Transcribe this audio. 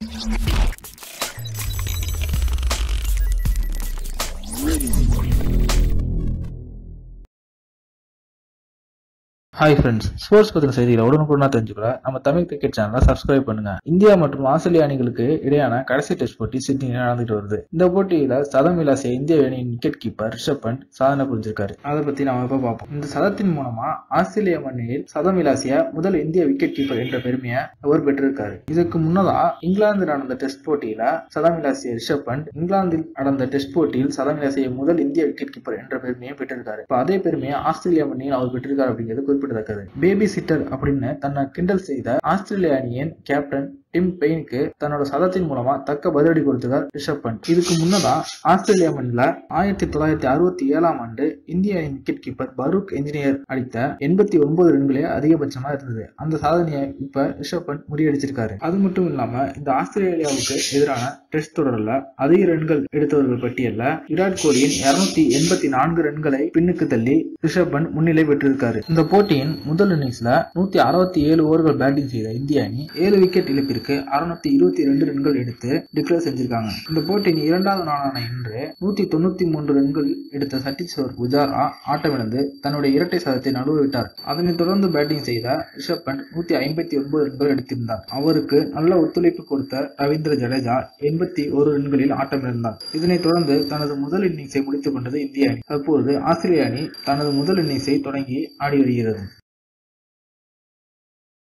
hi friends sports பத்தின செய்திகளை உடனுக்குடனா தெரிஞ்சுக்கல நம்ம தமிழ் கிரிக்கெட் சேனலை சப்ஸ்கிரைப் பண்ணுங்க இந்தியா மற்றும் ஆஸ்திரேலியா அணிகளுக்கு இடையான கடைசி டெஸ்ட் போட்டி சிட்னியில் நடந்துட்டு வருது இந்த போட்டியில சதம் விளாசிய இந்திய அணியின் விக்கெட் கீப்பர் ரிஷப் பண்ட் சாதனை புரிஞ்சிருக்காரு அதை பத்தி நாம இப்ப பார்ப்போம் இந்த சதத்தின் மூலமா ஆஸ்திரேலிய மண்ணில் சதம் விளாசிய முதல் இந்திய விக்கெட் கீப்பர் என்ற பெருமையை அவர் பெற்றிருக்காரு இதுக்கு முன்னதா இங்கிலாந்து நடந்த டெஸ்ட் போட்டியில சதம் விளாசிய ரிஷப் பண்ட் இங்கிலாந்தில் நடந்த டெஸ்ட் போட்டியில் சதம் விளாசிய முதல் இந்திய விக்கெட் கீப்பர் என்ற பெருமையை பெற்றிருக்காரு இப்ப அதே பெருமையை ஆஸ்திரேலியா மண்ணில் அவர் பெற்றிருக்காரு அப்படிங்கிறது குறிப்பிடத்தக்கது பேபி சிட்டர் அப்படின்னு தன்னை கிண்டல் செய்த ஆஸ்திரேலிய அணியின் கேப்டன் டிம் பெயினுக்கு தன்னோட சதத்தின் மூலமா தக்க பதிலடி கொடுத்தவர் ரிஷப் பண்ட் இதுக்கு முன்னதா ஆஸ்திரேலியா மண்ணில் ஆயிரத்தி தொள்ளாயிரத்தி அறுபத்தி ஏழாம் ஆண்டு இந்திய அணியின் விக்கெட் கீப்பர் பரூக் என்ஜினியர் அடித்த எண்பத்தி ஒன்பது ரன்களே அதிகபட்சமா இருந்தது அந்த சாதனையை இப்ப ரிஷப் பண்ட் முறியடிச்சிருக்காரு அது மட்டும் இல்லாம இந்த ஆஸ்திரேலியாவுக்கு எதிரான டெஸ்ட் தொடர்ல அதிக ரன்கள் எடுத்தவர்கள் பட்டியல்ல விராட் கோலியின் இருநூத்தி எண்பத்தி நான்கு ரன்களை பின்னுக்கு தள்ளி ரிஷப் பண்ட் முன்னிலை பெற்றிருக்காரு இந்த போட்டியின் முதல் இன்னிங்ஸ்ல நூத்தி அறுபத்தி ஏழு ஓவர்கள் பேட்டிங் செய்த இந்திய அணி ஏழு விக்கெட் இழப்பிற்கு அறுநூத்தி இருபத்தி ரெண்டு ரன்கள் எடுத்து டிக்ளேர் செஞ்சிருக்காங்க இந்த போட்டியின் இரண்டாவது நாளான இன்று நூத்தி தொண்ணூத்தி மூன்று ரன்கள் எடுத்த சத்தீஸ்வர் புஜாரா ஆட்டமிழந்து தன்னுடைய இரட்டை சதத்தை நழுவ விட்டார் அதனைத் தொடர்ந்து பேட்டிங் செய்த ரிஷப் பண்ட் நூத்தி ஐம்பத்தி ஒன்பது ரன்கள் எடுத்திருந்தார் அவருக்கு நல்ல ஒத்துழைப்பு கொடுத்த ரவீந்திர ஜடேஜா எண்பத்தி ஒரு ரன்களில் ஆட்டமிழந்தார் இதனைத் தொடர்ந்து தனது முதல் இன்னிங்ஸை முடித்துக் கொண்டது இந்திய அணி தற்போது ஆஸ்திரேலிய அணி தனது முதல் இன்னிங்ஸை தொடங்கி ஆடி வருகிறது